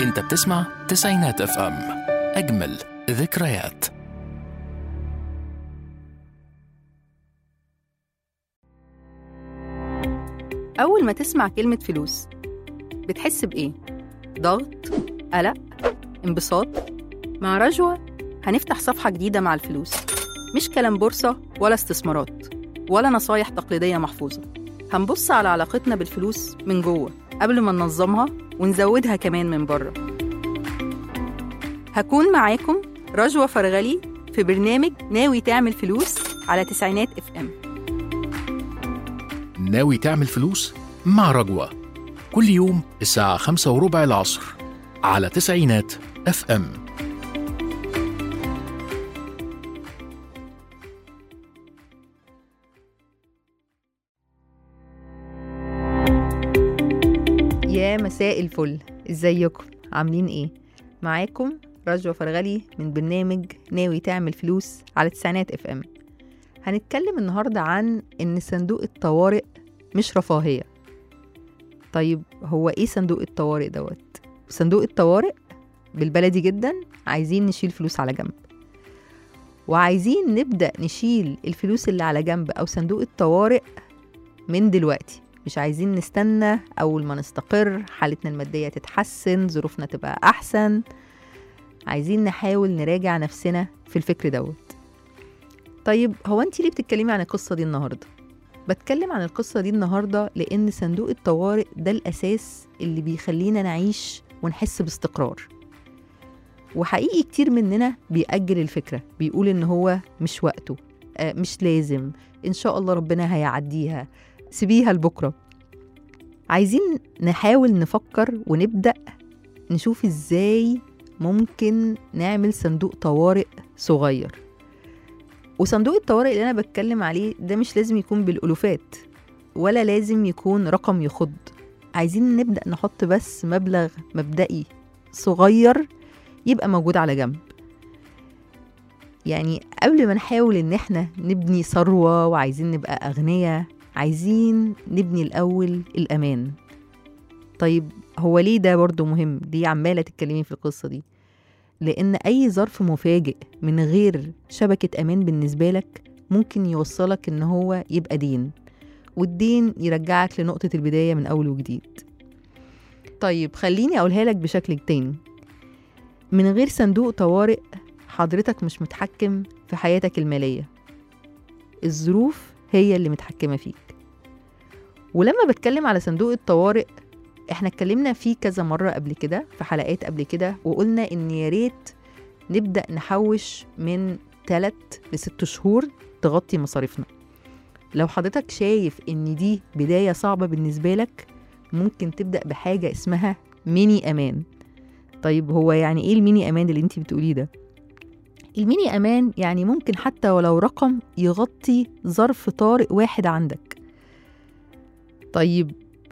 انت بتسمع تسعينات اف ام اجمل ذكريات أول ما تسمع كلمة فلوس بتحس بإيه؟ ضغط؟ قلق؟ انبساط؟ مع رجوة هنفتح صفحة جديدة مع الفلوس مش كلام بورصة ولا استثمارات ولا نصايح تقليدية محفوظة هنبص على علاقتنا بالفلوس من جوه قبل ما ننظمها ونزودها كمان من بره هكون معاكم رجوة فرغلي في برنامج ناوي تعمل فلوس على تسعينات اف ام ناوي تعمل فلوس مع رجوة كل يوم الساعة خمسة وربع العصر على تسعينات اف ام يا مساء الفل ازيكم عاملين ايه معاكم رجوة فرغلي من برنامج ناوي تعمل فلوس على تسعينات اف ام هنتكلم النهاردة عن ان صندوق الطوارئ مش رفاهية طيب هو ايه صندوق الطوارئ دوت صندوق الطوارئ بالبلدي جدا عايزين نشيل فلوس على جنب وعايزين نبدأ نشيل الفلوس اللي على جنب أو صندوق الطوارئ من دلوقتي مش عايزين نستنى أول ما نستقر حالتنا المادية تتحسن ظروفنا تبقى أحسن عايزين نحاول نراجع نفسنا في الفكر دوت طيب هو انت ليه بتتكلمي عن القصة دي النهاردة؟ بتكلم عن القصة دي النهاردة لأن صندوق الطوارئ ده الأساس اللي بيخلينا نعيش ونحس باستقرار وحقيقي كتير مننا بيأجل الفكرة بيقول إن هو مش وقته آه مش لازم إن شاء الله ربنا هيعديها سيبيها لبكرة عايزين نحاول نفكر ونبدأ نشوف إزاي ممكن نعمل صندوق طوارئ صغير وصندوق الطوارئ اللي أنا بتكلم عليه ده مش لازم يكون بالألوفات ولا لازم يكون رقم يخض عايزين نبدأ نحط بس مبلغ مبدئي صغير يبقى موجود على جنب يعني قبل ما نحاول ان احنا نبني ثروة وعايزين نبقى أغنياء عايزين نبني الأول الأمان طيب هو ليه ده برضو مهم ليه عمالة تتكلمي في القصة دي لأن أي ظرف مفاجئ من غير شبكة أمان بالنسبة لك ممكن يوصلك إن هو يبقى دين والدين يرجعك لنقطة البداية من أول وجديد طيب خليني أقولها لك بشكل تاني من غير صندوق طوارئ حضرتك مش متحكم في حياتك المالية الظروف هي اللي متحكمة فيك ولما بتكلم على صندوق الطوارئ احنا اتكلمنا فيه كذا مرة قبل كده في حلقات قبل كده وقلنا ان يا ريت نبدأ نحوش من 3 لست شهور تغطي مصاريفنا لو حضرتك شايف ان دي بداية صعبة بالنسبة لك ممكن تبدأ بحاجة اسمها ميني أمان طيب هو يعني ايه الميني أمان اللي انت بتقوليه ده الميني أمان يعني ممكن حتى ولو رقم يغطي ظرف طارئ واحد عندك طيب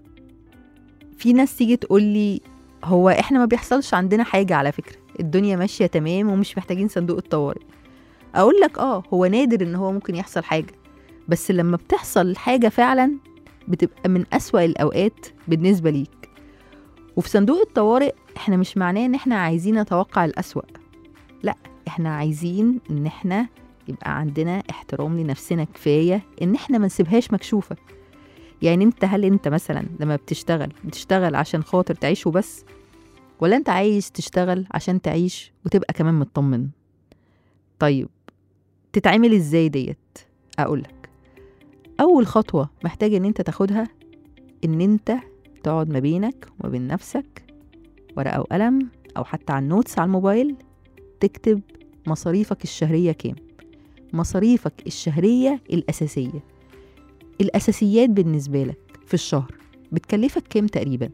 في ناس تيجي تقول لي هو احنا ما بيحصلش عندنا حاجة على فكرة الدنيا ماشية تمام ومش محتاجين صندوق الطوارئ اقول لك اه هو نادر ان هو ممكن يحصل حاجة بس لما بتحصل حاجة فعلا بتبقى من أسوأ الأوقات بالنسبة ليك وفي صندوق الطوارئ احنا مش معناه ان احنا عايزين نتوقع الأسوأ لا احنا عايزين ان احنا يبقى عندنا احترام لنفسنا كفاية ان احنا ما نسيبهاش مكشوفة يعني انت هل انت مثلا لما بتشتغل بتشتغل عشان خاطر تعيش وبس ولا انت عايز تشتغل عشان تعيش وتبقى كمان مطمن طيب تتعمل ازاي ديت اقولك اول خطوة محتاج ان انت تاخدها ان انت تقعد ما بينك وما بين نفسك ورقة وقلم او حتى على النوتس على الموبايل تكتب مصاريفك الشهرية كام مصاريفك الشهرية الأساسية الأساسيات بالنسبة لك في الشهر بتكلفك كام تقريبا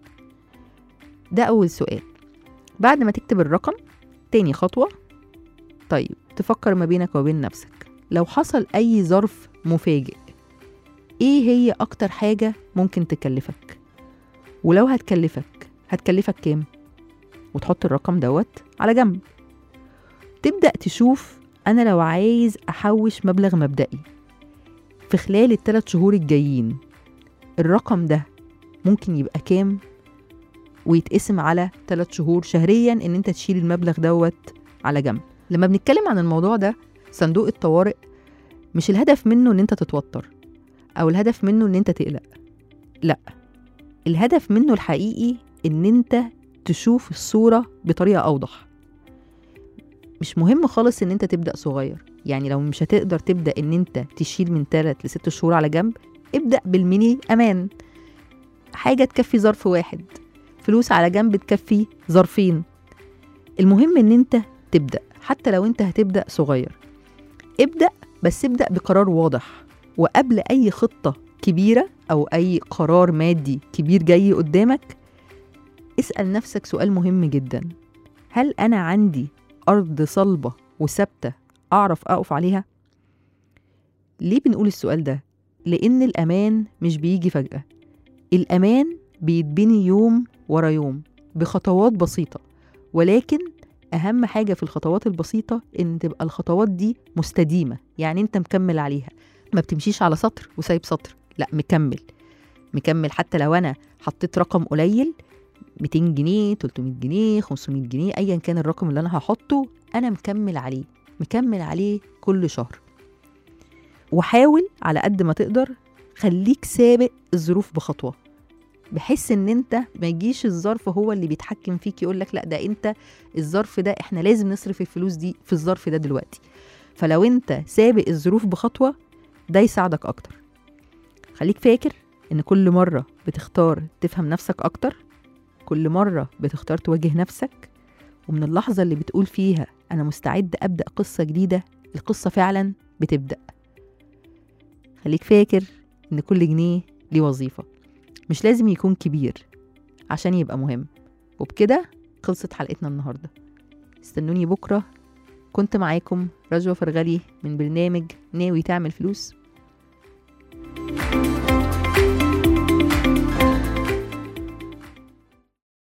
ده أول سؤال بعد ما تكتب الرقم تاني خطوة طيب تفكر ما بينك وبين نفسك لو حصل أي ظرف مفاجئ إيه هي أكتر حاجة ممكن تكلفك ولو هتكلفك هتكلفك كام وتحط الرقم دوت على جنب تبدأ تشوف أنا لو عايز أحوش مبلغ مبدئي في خلال الثلاث شهور الجايين الرقم ده ممكن يبقى كام ويتقسم على 3 شهور شهريا ان انت تشيل المبلغ دوت على جنب لما بنتكلم عن الموضوع ده صندوق الطوارئ مش الهدف منه ان انت تتوتر او الهدف منه ان انت تقلق لا الهدف منه الحقيقي ان انت تشوف الصورة بطريقة اوضح مش مهم خالص ان انت تبدأ صغير يعني لو مش هتقدر تبدأ ان انت تشيل من 3 ل 6 شهور على جنب ابدأ بالميني امان حاجة تكفي ظرف واحد فلوس على جنب تكفي ظرفين المهم ان انت تبدأ حتى لو انت هتبدأ صغير ابدأ بس ابدأ بقرار واضح وقبل أي خطة كبيرة أو أي قرار مادي كبير جاي قدامك اسأل نفسك سؤال مهم جدا هل أنا عندي أرض صلبة وثابتة أعرف أقف عليها؟ ليه بنقول السؤال ده؟ لأن الأمان مش بيجي فجأة الأمان بيتبني يوم ورا يوم بخطوات بسيطة ولكن أهم حاجة في الخطوات البسيطة إن تبقى الخطوات دي مستديمة يعني أنت مكمل عليها ما بتمشيش على سطر وسايب سطر لا مكمل مكمل حتى لو أنا حطيت رقم قليل 200 جنيه 300 جنيه 500 جنيه أيا كان الرقم اللي أنا هحطه أنا مكمل عليه مكمل عليه كل شهر وحاول على قد ما تقدر خليك سابق الظروف بخطوه بحيث ان انت ما يجيش الظرف هو اللي بيتحكم فيك يقول لك لا ده انت الظرف ده احنا لازم نصرف الفلوس دي في الظرف ده دلوقتي فلو انت سابق الظروف بخطوه ده يساعدك اكتر خليك فاكر ان كل مره بتختار تفهم نفسك اكتر كل مره بتختار تواجه نفسك ومن اللحظه اللي بتقول فيها انا مستعد ابدا قصه جديده القصه فعلا بتبدا خليك فاكر ان كل جنيه ليه وظيفه مش لازم يكون كبير عشان يبقى مهم وبكده خلصت حلقتنا النهارده استنوني بكره كنت معاكم رجوة فرغلي من برنامج ناوي تعمل فلوس